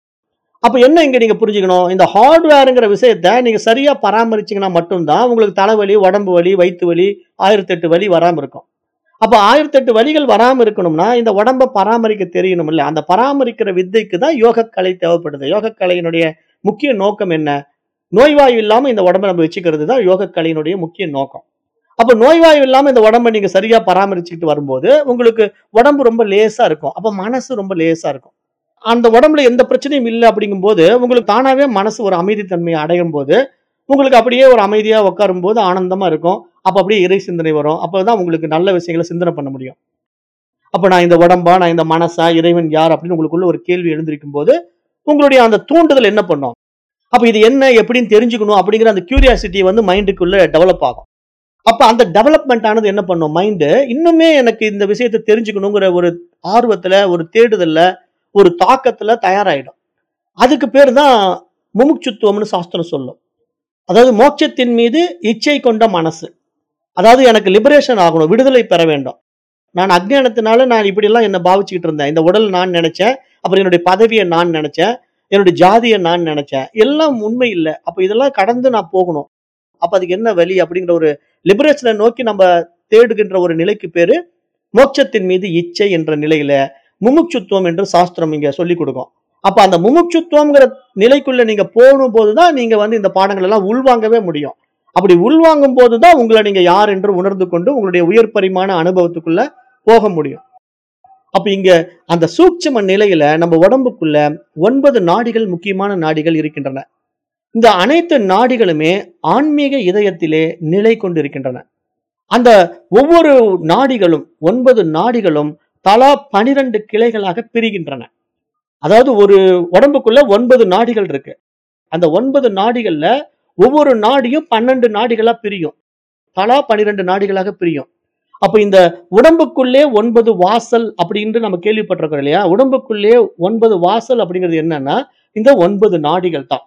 அப்ப என்ன இங்க நீங்க புரிஞ்சுக்கணும் இந்த ஹார்ட்வேருங்கிற விஷயத்த நீங்க சரியா பராமரிச்சீங்கன்னா மட்டும்தான் உங்களுக்கு தலைவலி உடம்பு வலி வயிற்று வலி ஆயிரத்தி எட்டு வலி வராம இருக்கும் அப்ப ஆயிரத்தி எட்டு வலிகள் வராம இருக்கணும்னா இந்த உடம்ப பராமரிக்க தெரியணும் இல்ல அந்த பராமரிக்கிற வித்தைக்கு தான் யோகக்கலை தேவைப்படுது யோகக்கலையினுடைய முக்கிய நோக்கம் என்ன நோய்வாயு இல்லாம இந்த உடம்ப நம்ம வச்சுக்கிறது தான் யோகக்கலையினுடைய முக்கிய நோக்கம் அப்ப நோய்வாயு இல்லாம இந்த உடம்ப நீங்க சரியா பராமரிச்சுக்கிட்டு வரும்போது உங்களுக்கு உடம்பு ரொம்ப லேசா இருக்கும் அப்ப மனசு ரொம்ப லேசா இருக்கும் அந்த உடம்புல எந்த பிரச்சனையும் இல்லை அப்படிங்கும்போது உங்களுக்கு தானாவே மனசு ஒரு அமைதி தன்மையை அடையும் போது உங்களுக்கு அப்படியே ஒரு அமைதியா உட்காரும் போது ஆனந்தமா இருக்கும் அப்ப அப்படியே இறை சிந்தனை வரும் அப்பதான் உங்களுக்கு நல்ல விஷயங்களை சிந்தனை பண்ண முடியும் அப்ப நான் இந்த உடம்பா நான் இந்த மனசா இறைவன் யார் அப்படின்னு உங்களுக்குள்ள ஒரு கேள்வி எழுந்திருக்கும் போது உங்களுடைய அந்த தூண்டுதல் என்ன பண்ணும் அப்ப இது என்ன எப்படின்னு தெரிஞ்சுக்கணும் அப்படிங்கிற அந்த கியூரியாசிட்டி வந்து மைண்டுக்குள்ள டெவலப் ஆகும் அப்ப அந்த டெவலப்மெண்ட் ஆனது என்ன பண்ணும் மைண்டு இன்னுமே எனக்கு இந்த விஷயத்தை தெரிஞ்சுக்கணுங்கிற ஒரு ஆர்வத்துல ஒரு தேடுதல்ல ஒரு தாக்கத்துல தயாராயிடும் அதுக்கு பேர் தான் முமுட்சுத்துவம்னு சாஸ்திரம் சொல்லும் அதாவது மோட்சத்தின் மீது இச்சை கொண்ட மனசு அதாவது எனக்கு லிபரேஷன் ஆகணும் விடுதலை பெற வேண்டும் நான் அஜ்ஞானத்தினால நான் இப்படியெல்லாம் என்ன பாவிச்சுக்கிட்டு இருந்தேன் இந்த உடல் நான் நினைச்சேன் அப்புறம் என்னுடைய பதவியை நான் நினைச்சேன் என்னுடைய ஜாதியை நான் நினைச்சேன் எல்லாம் உண்மை இல்லை அப்ப இதெல்லாம் கடந்து நான் போகணும் அப்ப அதுக்கு என்ன வழி அப்படிங்கிற ஒரு லிபரேஷனை நோக்கி நம்ம தேடுகின்ற ஒரு நிலைக்கு பேரு மோட்சத்தின் மீது இச்சை என்ற நிலையில முமுட்சுத்துவம் என்று சாஸ்திரம் இங்க சொல்லி கொடுக்கும் அப்ப அந்த முமுட்சுத்துவம்ங்கிற நிலைக்குள்ள நீங்க போகும் போதுதான் நீங்க வந்து இந்த பாடங்கள் எல்லாம் உள்வாங்கவே முடியும் அப்படி உள்வாங்கும் போதுதான் உங்களை நீங்க யார் என்று உணர்ந்து கொண்டு உங்களுடைய உயர் பரிமாண அனுபவத்துக்குள்ள போக முடியும் அப்ப இங்க அந்த சூட்சும நிலையில நம்ம உடம்புக்குள்ள ஒன்பது நாடிகள் முக்கியமான நாடிகள் இருக்கின்றன இந்த அனைத்து நாடிகளுமே ஆன்மீக இதயத்திலே நிலை கொண்டிருக்கின்றன அந்த ஒவ்வொரு நாடிகளும் ஒன்பது நாடிகளும் தலா பனிரெண்டு கிளைகளாக பிரிகின்றன அதாவது ஒரு உடம்புக்குள்ள ஒன்பது நாடிகள் இருக்கு அந்த ஒன்பது நாடிகள்ல ஒவ்வொரு நாடியும் பன்னெண்டு நாடிகளா பிரியும் தலா பனிரெண்டு நாடிகளாக பிரியும் அப்ப இந்த உடம்புக்குள்ளே ஒன்பது வாசல் அப்படின்னு நம்ம கேள்விப்பட்டிருக்கோம் இல்லையா உடம்புக்குள்ளே ஒன்பது வாசல் அப்படிங்கிறது என்னன்னா இந்த ஒன்பது நாடிகள் தான்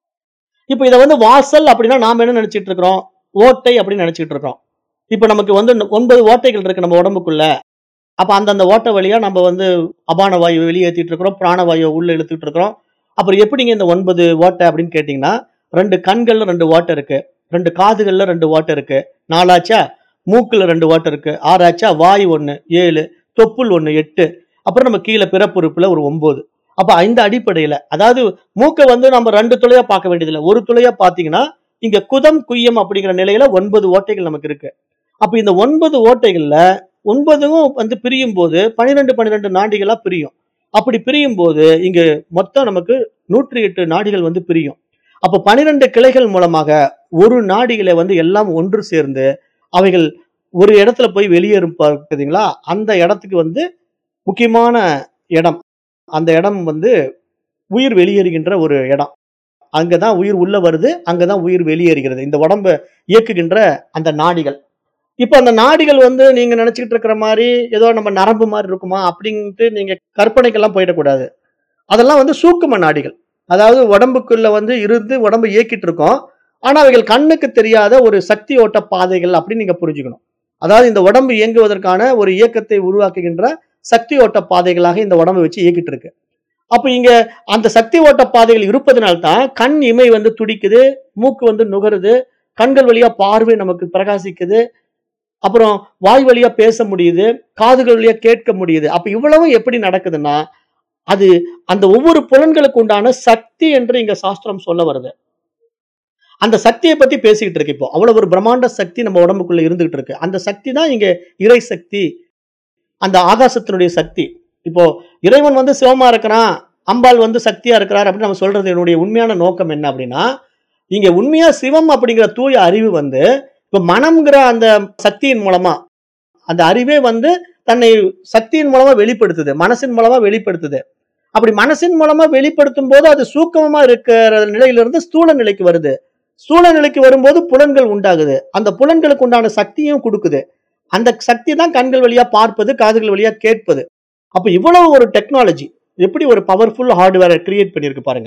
இப்ப இதை வந்து வாசல் அப்படின்னா நாம என்ன நினைச்சிட்டு இருக்கிறோம் ஓட்டை அப்படின்னு நினைச்சிட்டு இருக்கிறோம் இப்ப நமக்கு வந்து ஒன்பது ஓட்டைகள் இருக்கு நம்ம உடம்புக்குள்ள அப்ப அந்தந்த ஓட்டை வழியா நம்ம வந்து அபான வாயு வெளியேற்றிட்டு இருக்கிறோம் பிராணவாயுவை உள்ள இழுத்துட்டு இருக்கிறோம் அப்புறம் எப்படிங்க இந்த ஒன்பது ஓட்டை அப்படின்னு கேட்டீங்கன்னா ரெண்டு கண்கள்ல ரெண்டு ஓட்டை இருக்கு ரெண்டு காதுகள்ல ரெண்டு ஓட்டை இருக்கு நாலாச்சா மூக்குல ரெண்டு ஓட்டை இருக்கு ஆறாச்சா வாயு ஒண்ணு ஏழு தொப்புள் ஒண்ணு எட்டு அப்புறம் நம்ம கீழே பிறப்புறுப்புல ஒரு ஒன்பது அப்ப இந்த அடிப்படையில அதாவது மூக்கை வந்து நம்ம ரெண்டு துளையா பார்க்க வேண்டியதில்லை ஒரு துளையா பாத்தீங்கன்னா இங்க குதம் குய்யம் அப்படிங்கிற நிலையில ஒன்பது ஓட்டைகள் நமக்கு இருக்கு அப்ப இந்த ஒன்பது ஓட்டைகள்ல ஒன்பதும் வந்து பிரியும் போது பனிரெண்டு பன்னிரெண்டு நாடிகளா பிரியும் அப்படி பிரியும் போது இங்கு மொத்தம் நமக்கு நூற்றி எட்டு நாடிகள் வந்து பிரியும் அப்ப பனிரெண்டு கிளைகள் மூலமாக ஒரு நாடிகளை வந்து எல்லாம் ஒன்று சேர்ந்து அவைகள் ஒரு இடத்துல போய் வெளியேறும் பார்த்தீங்களா அந்த இடத்துக்கு வந்து முக்கியமான இடம் அந்த இடம் வந்து உயிர் வெளியேறுகின்ற ஒரு இடம் அங்கதான் உயிர் உள்ள வருது அங்கதான் உயிர் வெளியேறுகிறது இந்த உடம்ப இயக்குகின்ற அந்த நாடிகள் இப்ப அந்த நாடிகள் வந்து நீங்க நினைச்சுக்கிட்டு இருக்கிற மாதிரி ஏதோ நம்ம நரம்பு மாதிரி இருக்குமா அப்படின்ட்டு நீங்க கற்பனைக்கெல்லாம் போயிடக்கூடாது அதெல்லாம் வந்து சூக்கும நாடிகள் அதாவது உடம்புக்குள்ள வந்து இருந்து உடம்பு இயக்கிட்டு இருக்கோம் ஆனா அவைகள் கண்ணுக்கு தெரியாத ஒரு சக்தி ஓட்ட பாதைகள் அப்படின்னு நீங்க புரிஞ்சுக்கணும் அதாவது இந்த உடம்பு இயங்குவதற்கான ஒரு இயக்கத்தை உருவாக்குகின்ற சக்தி ஓட்ட பாதைகளாக இந்த உடம்பை வச்சு இயக்கிட்டு இருக்கு அப்ப இங்க அந்த சக்தி ஓட்ட பாதைகள் இருப்பதனால்தான் கண் இமை வந்து துடிக்குது மூக்கு வந்து நுகருது கண்கள் வழியா பார்வை நமக்கு பிரகாசிக்குது அப்புறம் வாய் வழியா பேச முடியுது காதுகள் வழியா கேட்க முடியுது அப்ப இவ்வளவு எப்படி நடக்குதுன்னா அது அந்த ஒவ்வொரு புலன்களுக்கு உண்டான சக்தி என்று இங்க சாஸ்திரம் சொல்ல வருது அந்த சக்தியை பத்தி பேசிக்கிட்டு இருக்கு இப்போ அவ்வளவு ஒரு பிரம்மாண்ட சக்தி நம்ம உடம்புக்குள்ள இருந்துகிட்டு இருக்கு அந்த சக்தி தான் இங்க இறை சக்தி அந்த ஆகாசத்தினுடைய சக்தி இப்போ இறைவன் வந்து சிவமா இருக்கிறான் அம்பாள் வந்து சக்தியா இருக்கிறார் அப்படின்னு நம்ம சொல்றது என்னுடைய உண்மையான நோக்கம் என்ன அப்படின்னா இங்க உண்மையா சிவம் அப்படிங்கிற தூய அறிவு வந்து இப்ப மனம்ங்கிற அந்த சக்தியின் மூலமா அந்த அறிவே வந்து தன்னை சக்தியின் மூலமா வெளிப்படுத்துது மனசின் மூலமா வெளிப்படுத்துது அப்படி மனசின் மூலமா வெளிப்படுத்தும் போது அது சூக்கமமா இருக்கிற நிலையிலிருந்து ஸ்தூல நிலைக்கு வருது ஸ்தூல நிலைக்கு வரும்போது புலன்கள் உண்டாகுது அந்த புலன்களுக்கு உண்டான சக்தியும் கொடுக்குது அந்த சக்தி தான் கண்கள் வழியா பார்ப்பது காதுகள் வழியா கேட்பது அப்ப இவ்வளவு ஒரு டெக்னாலஜி எப்படி ஒரு பவர்ஃபுல் ஹார்ட்வேரை கிரியேட் பண்ணியிருக்கு பாருங்க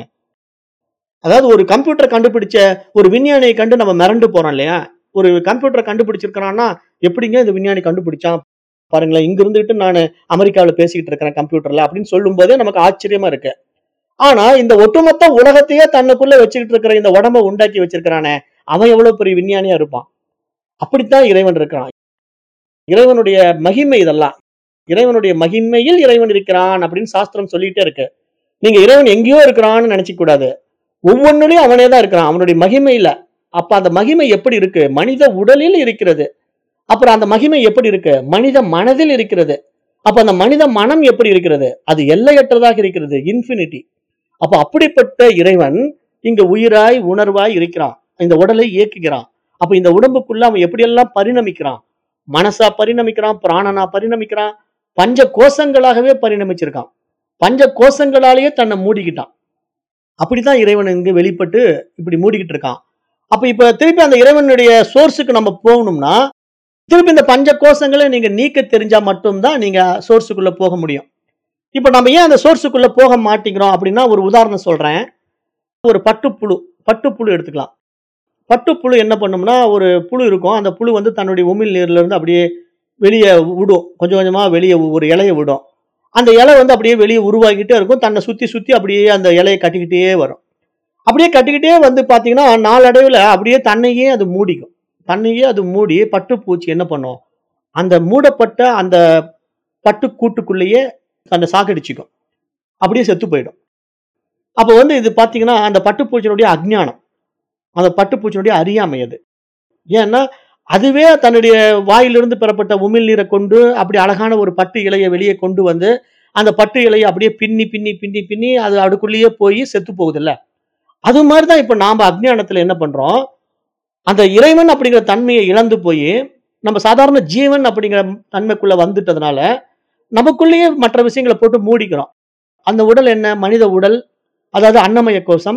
அதாவது ஒரு கம்ப்யூட்டர் கண்டுபிடிச்ச ஒரு விஞ்ஞானியை கண்டு நம்ம மிரண்டு போறோம் இல்லையா ஒரு கம்ப்யூட்டரை கண்டுபிடிச்சிருக்கிறான்னா எப்படிங்க இந்த விஞ்ஞானி கண்டுபிடிச்சான் பாருங்களேன் இங்க இருந்துகிட்டு நான் அமெரிக்காவில் பேசிக்கிட்டு இருக்கிறேன் கம்ப்யூட்டர்ல அப்படின்னு சொல்லும் போதே நமக்கு ஆச்சரியமா இருக்கு ஆனா இந்த ஒட்டுமொத்த உலகத்தையே தன்னுக்குள்ள வச்சுக்கிட்டு இருக்கிற இந்த உடம்ப உண்டாக்கி வச்சிருக்கிறானே அவன் எவ்வளவு பெரிய விஞ்ஞானியா இருப்பான் அப்படித்தான் இறைவன் இருக்கிறான் இறைவனுடைய மகிமை இதெல்லாம் இறைவனுடைய மகிமையில் இறைவன் இருக்கிறான் அப்படின்னு சாஸ்திரம் சொல்லிட்டே இருக்கு நீங்க இறைவன் எங்கேயோ இருக்கிறான்னு நினைச்சுக்க கூடாது ஒவ்வொன்றுலயும் அவனே தான் இருக்கிறான் அவனுடைய மகிமையில அப்ப அந்த மகிமை எப்படி இருக்கு மனித உடலில் இருக்கிறது அப்புறம் அந்த மகிமை எப்படி இருக்கு மனித மனதில் இருக்கிறது அப்ப அந்த மனித மனம் எப்படி இருக்கிறது அது எல்லையற்றதாக இருக்கிறது இன்ஃபினிட்டி அப்ப அப்படிப்பட்ட இறைவன் இங்க உயிராய் உணர்வாய் இருக்கிறான் இந்த உடலை இயக்குகிறான் அப்ப இந்த உடம்புக்குள்ள அவன் எப்படியெல்லாம் பரிணமிக்கிறான் மனசா பரிணமிக்கிறான் பிராணனா பரிணமிக்கிறான் பஞ்ச கோஷங்களாகவே பரிணமிச்சிருக்கான் பஞ்ச கோஷங்களாலேயே தன்னை மூடிக்கிட்டான் அப்படிதான் இறைவன் இங்க வெளிப்பட்டு இப்படி மூடிக்கிட்டு இருக்கான் அப்ப இப்ப திருப்பி அந்த இறைவனுடைய சோர்ஸுக்கு நம்ம போகணும்னா திருப்பி இந்த பஞ்ச கோஷங்களை நீங்க நீக்க தெரிஞ்சா மட்டும்தான் நீங்க சோர்ஸுக்குள்ள போக முடியும் இப்ப நம்ம ஏன் அந்த சோர்ஸுக்குள்ள போக மாட்டேங்கிறோம் அப்படின்னா ஒரு உதாரணம் சொல்றேன் ஒரு பட்டுப்புழு பட்டுப்புழு எடுத்துக்கலாம் பட்டுப்புழு என்ன பண்ணும்னா ஒரு புழு இருக்கும் அந்த புழு வந்து தன்னுடைய உமிழ் நீர்ல இருந்து அப்படியே வெளியே விடும் கொஞ்சம் கொஞ்சமா வெளியே ஒரு இலையை விடும் அந்த இலை வந்து அப்படியே வெளியே உருவாகிட்டே இருக்கும் தன்னை சுத்தி சுத்தி அப்படியே அந்த இலையை கட்டிக்கிட்டே வரும் அப்படியே கட்டிக்கிட்டே வந்து பாத்தீங்கன்னா நாளடைவுல அப்படியே தன்னையே அது மூடிக்கும் தன்னையே அது மூடி பட்டுப்பூச்சி என்ன பண்ணும் அந்த மூடப்பட்ட அந்த பட்டு கூட்டுக்குள்ளேயே தன்னை சாகடிச்சுக்கும் அப்படியே செத்து போயிடும் அப்போ வந்து இது பாத்தீங்கன்னா அந்த பட்டுப்பூச்சியினுடைய அஜ்ஞானம் அந்த பட்டுப்பூச்சியினுடைய அறியாமை அது ஏன்னா அதுவே தன்னுடைய வாயிலிருந்து பெறப்பட்ட உமிழ் நீரை கொண்டு அப்படி அழகான ஒரு பட்டு இலையை வெளியே கொண்டு வந்து அந்த பட்டு இலையை அப்படியே பின்னி பின்னி பின்னி பின்னி அது அடுக்குள்ளேயே போய் செத்து போகுதுல்ல அது மாதிரி தான் இப்போ நாம் அஜ்ஞானத்தில் என்ன பண்றோம் அந்த இறைவன் அப்படிங்கிற தன்மையை இழந்து போய் நம்ம சாதாரண ஜீவன் அப்படிங்கிற தன்மைக்குள்ள வந்துட்டதுனால நமக்குள்ளேயே மற்ற விஷயங்களை போட்டு மூடிக்கிறோம் அந்த உடல் என்ன மனித உடல் அதாவது அன்னமய கோஷம்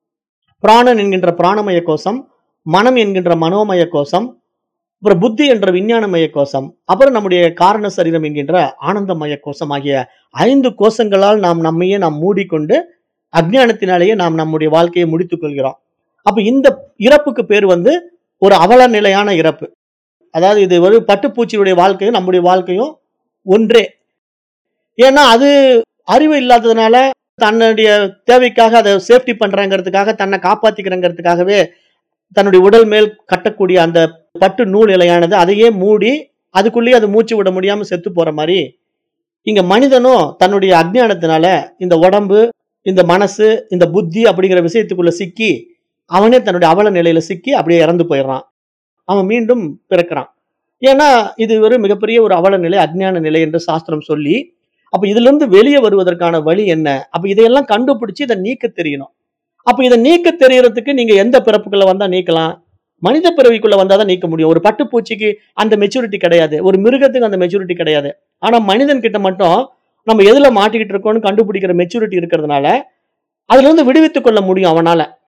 பிராணன் என்கின்ற பிராணமய கோஷம் மனம் என்கின்ற மனோமய கோஷம் அப்புறம் புத்தி என்ற விஞ்ஞானமய கோஷம் அப்புறம் நம்முடைய காரண சரீரம் என்கின்ற ஆனந்தமய கோஷம் ஆகிய ஐந்து கோஷங்களால் நாம் நம்மையே நாம் மூடிக்கொண்டு அஜ்ஞானத்தினாலேயே நாம் நம்முடைய வாழ்க்கையை முடித்துக் கொள்கிறோம் அப்ப இந்த இறப்புக்கு பேர் வந்து ஒரு அவல நிலையான இறப்பு அதாவது இது ஒரு பட்டுப்பூச்சியுடைய வாழ்க்கையும் நம்முடைய வாழ்க்கையும் ஒன்றே ஏன்னா அது அறிவு இல்லாததுனால தன்னுடைய தேவைக்காக அதை சேஃப்டி பண்றங்கிறதுக்காக தன்னை காப்பாத்திக்கிறங்கிறதுக்காகவே தன்னுடைய உடல் மேல் கட்டக்கூடிய அந்த பட்டு நூல் இலையானது அதையே மூடி அதுக்குள்ளேயே அது மூச்சு விட முடியாம செத்து போற மாதிரி இங்க மனிதனும் தன்னுடைய அஜ்ஞானத்தினால இந்த உடம்பு இந்த மனசு இந்த புத்தி அப்படிங்கிற விஷயத்துக்குள்ள சிக்கி அவனே தன்னுடைய அவல நிலையில சிக்கி அப்படியே இறந்து போயிடுறான் அவன் மீண்டும் பிறக்கிறான் ஏன்னா இது ஒரு மிகப்பெரிய ஒரு அவல நிலை அஜ்ஞான நிலை என்று சாஸ்திரம் சொல்லி அப்ப இதுல இருந்து வெளியே வருவதற்கான வழி என்ன அப்ப இதையெல்லாம் கண்டுபிடிச்சு இதை நீக்க தெரியணும் அப்ப இதை நீக்க தெரியறதுக்கு நீங்க எந்த பிறப்புக்குள்ள வந்தா நீக்கலாம் மனித பிறவிக்குள்ள வந்தாதான் நீக்க முடியும் ஒரு பட்டுப்பூச்சிக்கு அந்த மெச்சூரிட்டி கிடையாது ஒரு மிருகத்துக்கு அந்த மெச்சூரிட்டி கிடையாது ஆனா மனிதன் கிட்ட மட்டும் நம்ம எதுல மாட்டிக்கிட்டு இருக்கோம்னு கண்டுபிடிக்கிற மெச்சூரிட்டி இருக்கிறதுனால அதுல இருந்து விடுவித்துக் கொள்ள முடியும் அவனால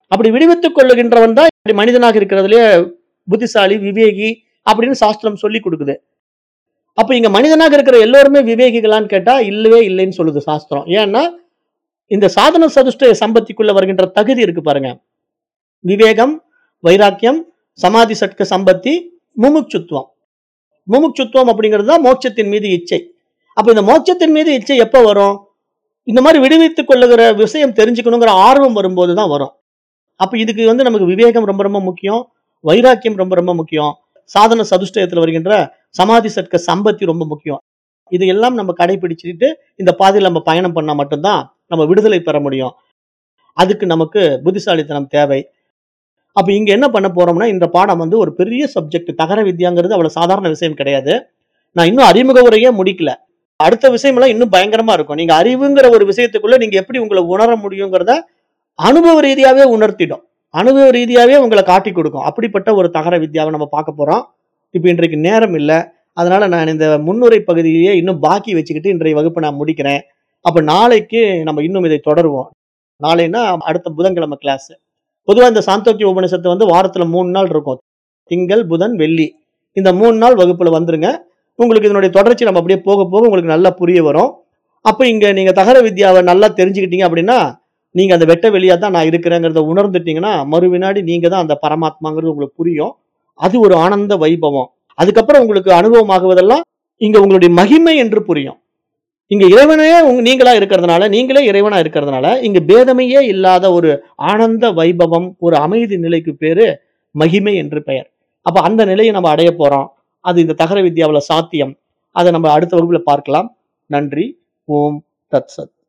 அப்படி விடுவித்துக் கொள்ளுகின்றவன் தான் இப்படி மனிதனாக இருக்கிறதுலயே புத்திசாலி விவேகி அப்படின்னு சாஸ்திரம் சொல்லி கொடுக்குது அப்ப இங்க மனிதனாக இருக்கிற எல்லோருமே விவேகிகளான்னு கேட்டா இல்லவே இல்லைன்னு சொல்லுது சாஸ்திரம் ஏன்னா இந்த சாதன சதுஷ்டய சம்பத்திக்குள்ள வருகின்ற தகுதி இருக்கு பாருங்க விவேகம் வைராக்கியம் சமாதி சட்க சம்பத்தி முமுட்சுத்துவம் முமுட்சுத்துவம் அப்படிங்கிறது தான் மோட்சத்தின் மீது இச்சை அப்ப இந்த மோட்சத்தின் மீது இச்சை எப்ப வரும் இந்த மாதிரி விடுவித்துக் கொள்ளுகிற விஷயம் தெரிஞ்சுக்கணுங்கிற ஆர்வம் வரும்போது தான் வரும் அப்ப இதுக்கு வந்து நமக்கு விவேகம் ரொம்ப ரொம்ப முக்கியம் வைராக்கியம் ரொம்ப ரொம்ப முக்கியம் சாதன சதுஷ்டயத்துல வருகின்ற சமாதி சட்க சம்பத்தி ரொம்ப முக்கியம் இது எல்லாம் நம்ம கடைபிடிச்சிட்டு இந்த பாதையில் நம்ம பயணம் பண்ணா மட்டும்தான் நம்ம விடுதலை பெற முடியும் அதுக்கு நமக்கு புத்திசாலித்தனம் தேவை அப்ப இங்க என்ன பண்ண போறோம்னா இந்த பாடம் வந்து ஒரு பெரிய சப்ஜெக்ட் தகர வித்யாங்கிறது அவ்வளவு சாதாரண விஷயம் கிடையாது நான் இன்னும் அறிமுக உரையே முடிக்கல அடுத்த விஷயமெல்லாம் இன்னும் பயங்கரமா இருக்கும் நீங்க அறிவுங்கிற ஒரு விஷயத்துக்குள்ள நீங்க எப்படி உங்களை உணர முடியுங்கிறத அனுபவ ரீதியாவே உணர்த்திடும் அனுபவ ரீதியாவே உங்களை காட்டி கொடுக்கும் அப்படிப்பட்ட ஒரு தகர வித்யாவை நம்ம பார்க்க போறோம் இப்போ இன்றைக்கு நேரம் இல்லை அதனால நான் இந்த முன்னுரை பகுதியிலேயே இன்னும் பாக்கி வச்சுக்கிட்டு இன்றைய வகுப்பை நான் முடிக்கிறேன் அப்ப நாளைக்கு நம்ம இன்னும் இதை தொடருவோம் நாளைன்னா அடுத்த புதன்கிழமை கிளாஸ் பொதுவா இந்த சாந்தோக்கிய உபநிஷத்து வந்து வாரத்துல மூணு நாள் இருக்கும் திங்கள் புதன் வெள்ளி இந்த மூணு நாள் வகுப்புல வந்துருங்க உங்களுக்கு இதனுடைய தொடர்ச்சி நம்ம அப்படியே போக போக உங்களுக்கு நல்லா புரிய வரும் அப்போ இங்க நீங்க தகர வித்யாவை நல்லா தெரிஞ்சுக்கிட்டீங்க அப்படின்னா நீங்க அந்த வெட்ட வெளியா தான் நான் இருக்கிறேங்கிறத உணர்ந்துட்டீங்கன்னா மறு வினாடி நீங்க தான் அந்த பரமாத்மாங்கிறது உங்களுக்கு புரியும் அது ஒரு ஆனந்த வைபவம் அதுக்கப்புறம் உங்களுக்கு அனுபவமாகுவதெல்லாம் இங்க உங்களுடைய மகிமை என்று புரியும் இங்க இறைவனே உங்க- நீங்களா இருக்கிறதுனால நீங்களே இறைவனா இருக்கிறதுனால இங்க பேதமையே இல்லாத ஒரு ஆனந்த வைபவம் ஒரு அமைதி நிலைக்கு பேரு மகிமை என்று பெயர் அப்ப அந்த நிலையை நம்ம அடைய போறோம் அது இந்த தகர வித்யாவுல சாத்தியம் அதை நம்ம அடுத்த வகுப்புல பார்க்கலாம் நன்றி ஓம் தத் சத்